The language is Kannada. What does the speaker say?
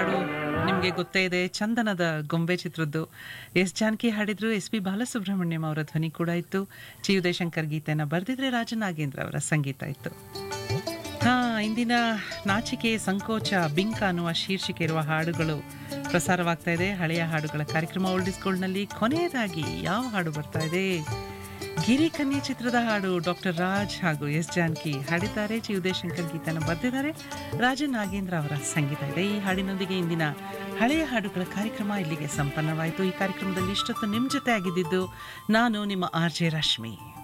ಹಾಡು ನಿಮಗೆ ಗೊತ್ತೇ ಇದೆ ಚಂದನದ ಗೊಂಬೆ ಚಿತ್ರದ್ದು ಎಸ್ ಜಾನಕಿ ಹಾಡಿದ್ರು ಎಸ್ ಪಿ ಬಾಲಸುಬ್ರಹ್ಮಣ್ಯಂ ಅವರ ಧ್ವನಿ ಕೂಡ ಇತ್ತು ಚಿ ಉದಯಶಂಕರ್ ಗೀತೆಯನ್ನು ಬರೆದಿದ್ರೆ ರಾಜನಾಗೇಂದ್ರ ಅವರ ಸಂಗೀತ ಇತ್ತು ಹಾ ಇಂದಿನ ನಾಚಿಕೆ ಸಂಕೋಚ ಬಿಂಕ ಅನ್ನುವ ಶೀರ್ಷಿಕೆ ಇರುವ ಹಾಡುಗಳು ಪ್ರಸಾರವಾಗ್ತಾ ಇದೆ ಹಳೆಯ ಹಾಡುಗಳ ಕಾರ್ಯಕ್ರಮ ಓಲ್ಡ್ ನಲ್ಲಿ ಕೊನೆಯದಾಗಿ ಯಾವ ಹಾಡು ಬರ್ತಾ ಇದೆ ಗಿರಿ ಕನ್ಯೆ ಚಿತ್ರದ ಹಾಡು ಡಾಕ್ಟರ್ ರಾಜ್ ಹಾಗೂ ಎಸ್ ಜಾನಕಿ ಹಾಡಿದ್ದಾರೆ ಚಿ ಉದಯಶಂಕರ್ ಗೀತನ ಬರೆದಿದ್ದಾರೆ ರಾಜ ನಾಗೇಂದ್ರ ಅವರ ಸಂಗೀತ ಇದೆ ಈ ಹಾಡಿನೊಂದಿಗೆ ಇಂದಿನ ಹಳೆಯ ಹಾಡುಗಳ ಕಾರ್ಯಕ್ರಮ ಇಲ್ಲಿಗೆ ಸಂಪನ್ನವಾಯಿತು ಈ ಕಾರ್ಯಕ್ರಮದಲ್ಲಿ ಇಷ್ಟೊತ್ತು ನಿಮ್ಮ ಜೊತೆ ಆಗಿದ್ದಿದ್ದು ನಾನು ನಿಮ್ಮ ಆರ್ ಜೆ ರಶ್ಮಿ